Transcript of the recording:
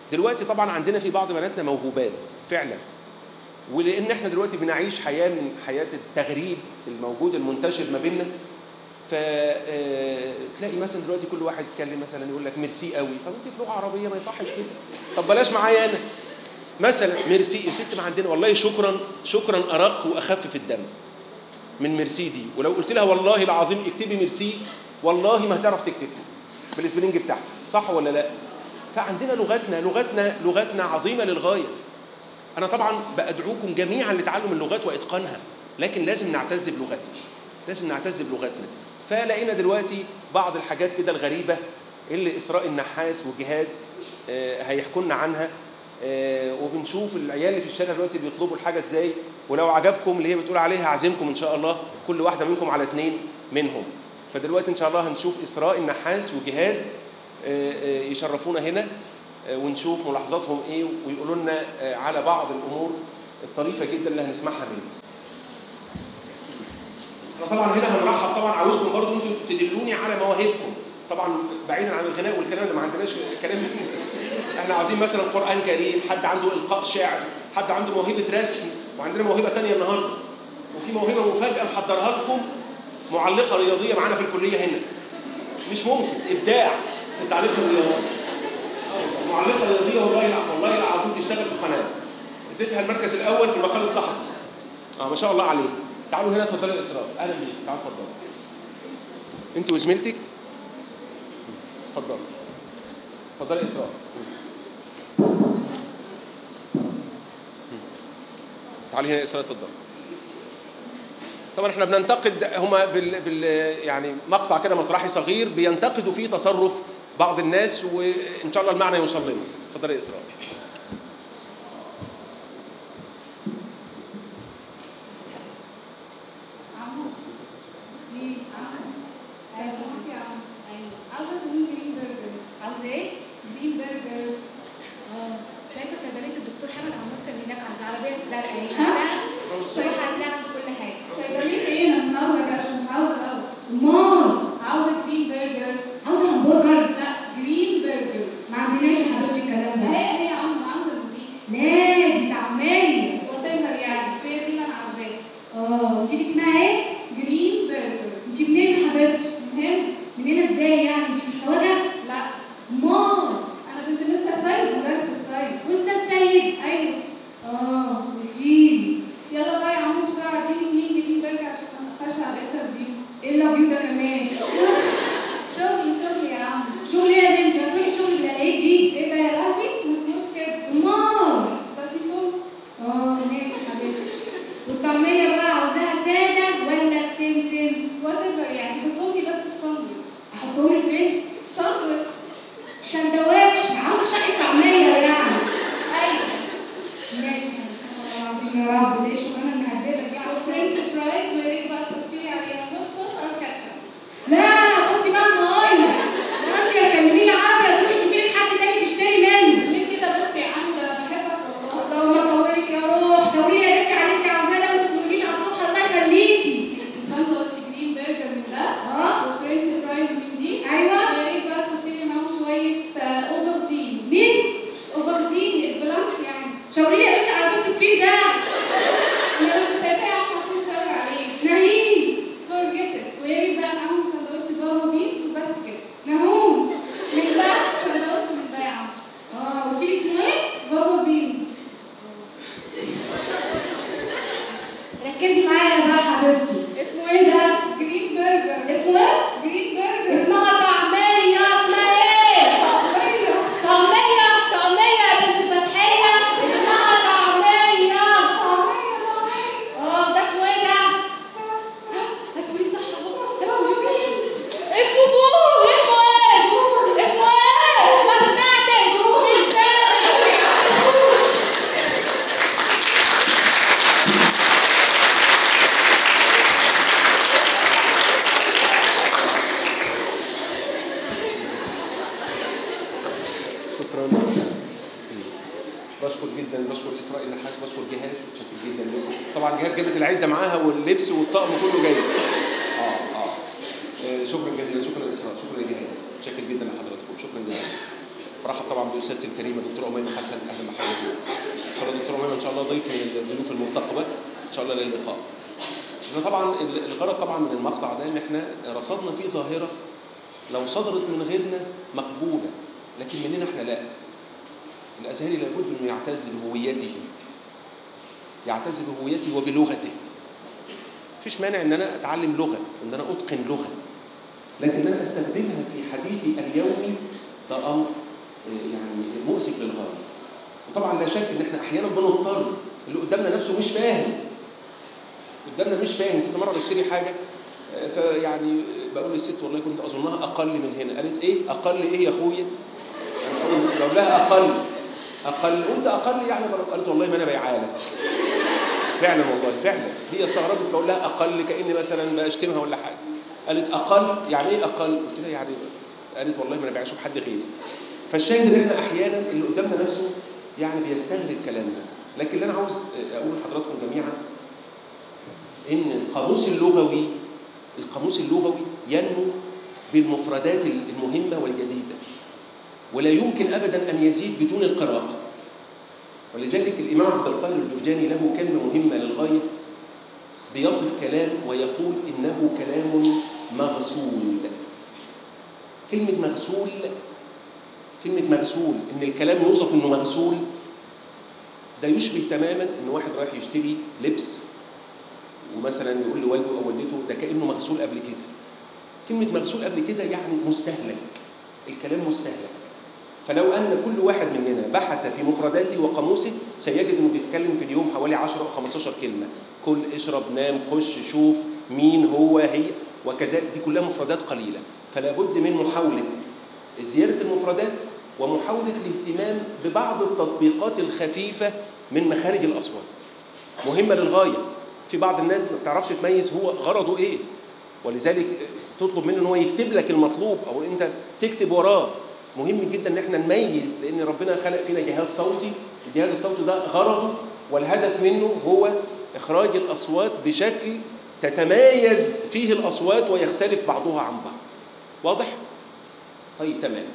دلوقتي طبعا عندنا في بعض بناتنا موهوبات فعلا ولان احنا دلوقتي بنعيش حياه من حياه التغريب الموجود المنتشر ما بيننا فتلاقي مثلا دلوقتي كل واحد يتكلم مثلا يقول لك ميرسي قوي طب انت في لغه عربيه ما يصحش كده طب بلاش معايا انا مثلا ميرسي يا ست ما عندنا والله شكرا شكرا ارق واخف في الدم من ميرسي دي ولو قلت لها والله العظيم اكتبي ميرسي والله ما هتعرف تكتب بالسبلنج بتاعها صح ولا لا فعندنا لغتنا لغتنا لغتنا عظيمه للغايه انا طبعا بادعوكم جميعا لتعلم اللغات واتقانها لكن لازم نعتز بلغتنا لازم نعتز بلغتنا فلقينا دلوقتي بعض الحاجات كده الغريبه اللي اسراء النحاس وجهاد آه، هيحكوا لنا عنها آه، وبنشوف العيال اللي في الشارع دلوقتي بيطلبوا الحاجه ازاي ولو عجبكم اللي هي بتقول عليها اعزمكم ان شاء الله كل واحده منكم على اثنين منهم فدلوقتي ان شاء الله هنشوف اسراء النحاس وجهاد آه، آه، يشرفونا هنا آه، ونشوف ملاحظاتهم ايه ويقولوا لنا آه، على بعض الامور الطريفه جدا اللي هنسمعها منهم احنا طبعا هنا هنرحب طبعا عاوزكم برضو انتوا تدلوني على مواهبكم طبعا بعيدا عن الغناء والكلام ده ما عندناش كلام من ده. احنا عاوزين مثلا قران كريم حد عنده القاء شعر حد عنده موهبه رسم وعندنا موهبه تانية النهارده وفي موهبه مفاجاه محضرها لكم معلقه رياضيه معانا في الكليه هنا مش ممكن ابداع في تعليق الرياضه آه، معلقه رياضيه والله الع- والله العظيم تشتغل في القناه اديتها المركز الاول في المقال الصحفي اه ما شاء الله عليه تعالوا هنا اتفضلي يا اسراء اهلا بيك تعالوا اتفضلوا انت وزميلتك اتفضلي اتفضلي يا اسراء تعالي هنا يا اسراء اتفضلي طبعا احنا بننتقد هما بال, بال يعني مقطع كده مسرحي صغير بينتقدوا فيه تصرف بعض الناس وان شاء الله المعنى يوصل لنا اتفضلي يا اسراء عمو ايه عمو ايوه سمعتي يا عمو ايوه عاوزه تقولي جرين برجر عاوزه ايه؟ جرين برجر اه شايفه صيدليه الدكتور حمد عم مصر هناك عند العربيه الزرقاء هي شايفاها؟ صراحه هتلاقي عند كل حاجه صيدلية ايه؟ انا مش عاوزة جرش مش عاوزة دواء امال عاوزة جرين برجر عاوزه همبرجر لا جرين برجر ما عندناش يا حبيبتي الكلام ده هي هي يا عم انا عاوزة دي لا دي طعميه واتيفر يعني هي دي اللي انا عاوزاها اه قلتي لي اسمها ايه؟ جرين برجر انت منين يا حبيبتي؟ مهم منين ازاي يعني؟ انت مش خواجه؟ لا امال انا بنت مستر سيد مدرس السيد استاذ سيد ايوه اه قلتيلي يلا بقى يا عم بسرعة اديني اتنين جرين برجر عشان ما نتأخرش على الانترفيو ايه اللافيو ده كمان؟ شغلي شغلي يا عم شغل ايه يا بنتي؟ هتروحي الشغل بالعيد دي؟ ايه ده يا لهوي مسموش كده امال ده شيفون اه ماشي حبيبتي والطعميه بقى عاوزاها ساده ولا بسمسم؟ واتيفر يعني حطهم لي بس في ساندوتش احطهم لك فين؟ ساندوتش شندوتش عاوزه شقه طعميه يعني ايوه ماشي يا حبيبتي والله العظيم يا رب دي ايه الشغلانه المهببه دي على وفرنش فرايز ويا ريت بقى تحطي لي عليها نص صوص او كاتشب لا بصي بقى صغير ما انت يا تكلميني عربي يا تروحي تشوفي لك حد تاني تشتري منه ليه كده بس يا عم ده انا بحبك والله اللهم طولك يا روح شاوري يا بنتي على اللي انت عاوزاه ده ما تطلبيش على الصبح الله يخليكي ماشي ساندوتش جرين برجر من ده اه وفرنش فرايز من دي ايوه ويا ريت بقى تحطي لي معاهم شويه آه، اوفلتين مين؟ اوفلتين البلانت يعني شاوري يا بنتي على طول التشيز ده انا مش سايباه يا عم عشان تسوي عليه نهين فورجيت ات ويا ريت بقى معاهم ساندوتش بابا بينز وبس كده نهوم من ده ساندوتش من ده يا عم اه قلتي لي اسمه ايه؟ بابا بينز ركزي معايا بقى يا حبيبتي اسمه ايه ده؟ جرين برجر اسمه ايه؟ جرين برجر اسمها طعمية اسمها ايه؟ طعمية طعمية طعمية يا بنت فتحية اسمها طعمية اه ده اسمه ايه ده؟ هتقولي صح اهو هتقولي صح اسمه فول اسمه ايه؟ اسمه ايه؟ ما سمعتش مش سامع شكرا بشكر جدا بشكر اسراء النحاس بشكر جهاد شكر جدا لكم طبعا جهاد جابت العده معاها واللبس والطقم كله جاي اه اه آه، شكرا جزيلا شكرا اسراء شكرا يا جهاد شكر جدا لحضراتكم شكرا جزيلا برحب طبعا باستاذتي الكريمه دكتوره اميمه حسن اهلا بحضرتك ان شاء الله دكتوره اميمه ان شاء الله ضيف من الضيوف المرتقبه ان شاء الله للقاء احنا طبعا ال- الغرض طبعا من المقطع ده ان احنا رصدنا فيه ظاهره لو صدرت من غيرنا مقبوله لكن مننا احنا لا الازهري لابد انه يعتز بهويته يعتز بهويته وبلغته مفيش مانع ان انا اتعلم لغه ان انا اتقن لغه لكن انا استخدمها في حديثي اليومي ده امر آه، يعني مؤسف للغايه وطبعا لا شك ان احنا احيانا بنضطر اللي قدامنا نفسه مش فاهم قدامنا مش فاهم كنت مره بشتري حاجه آه، فيعني بقول للست والله كنت اظنها اقل من هنا قالت ايه اقل ايه يا اخويا انا بقول بقول لها اقل اقل قلت اقل يعني غلط قالت والله ما انا بيعالك فعلا والله فعلا هي استغربت بقول لها اقل كاني مثلا بشتمها ولا حاجه قالت اقل يعني ايه اقل قلت لها يعني قالت والله ما انا بعيش بحد غيري فالشاهد ان احنا احيانا اللي قدامنا نفسه يعني بيستغرب كلامنا لكن اللي انا عاوز اقول لحضراتكم جميعا ان القاموس اللغوي القاموس اللغوي ينمو بالمفردات المهمه والجديده ولا يمكن ابدا ان يزيد بدون القراءه ولذلك الامام عبد القاهر الجرجاني له كلمه مهمه للغايه بيصف كلام ويقول انه كلام مغسول كلمه مغسول كلمه مغسول ان الكلام يوصف انه مغسول ده يشبه تماما ان واحد رايح يشتري لبس ومثلا يقول لوالده او والدته ده كانه مغسول قبل كده كلمه مغسول قبل كده يعني مستهلك الكلام مستهلك فلو ان كل واحد مننا بحث في مفرداته وقاموسه سيجد انه بيتكلم في اليوم حوالي 10 او 15 كلمه كل اشرب نام خش شوف مين هو هي وكذلك دي كلها مفردات قليله فلا بد من محاوله زياده المفردات ومحاوله الاهتمام ببعض التطبيقات الخفيفه من مخارج الاصوات مهمه للغايه في بعض الناس ما بتعرفش تميز هو غرضه ايه ولذلك تطلب منه ان هو يكتب لك المطلوب او انت تكتب وراه مهم جدا ان احنا نميز لان ربنا خلق فينا جهاز صوتي الجهاز الصوتي ده غرضه والهدف منه هو اخراج الاصوات بشكل تتمايز فيه الاصوات ويختلف بعضها عن بعض واضح طيب تمام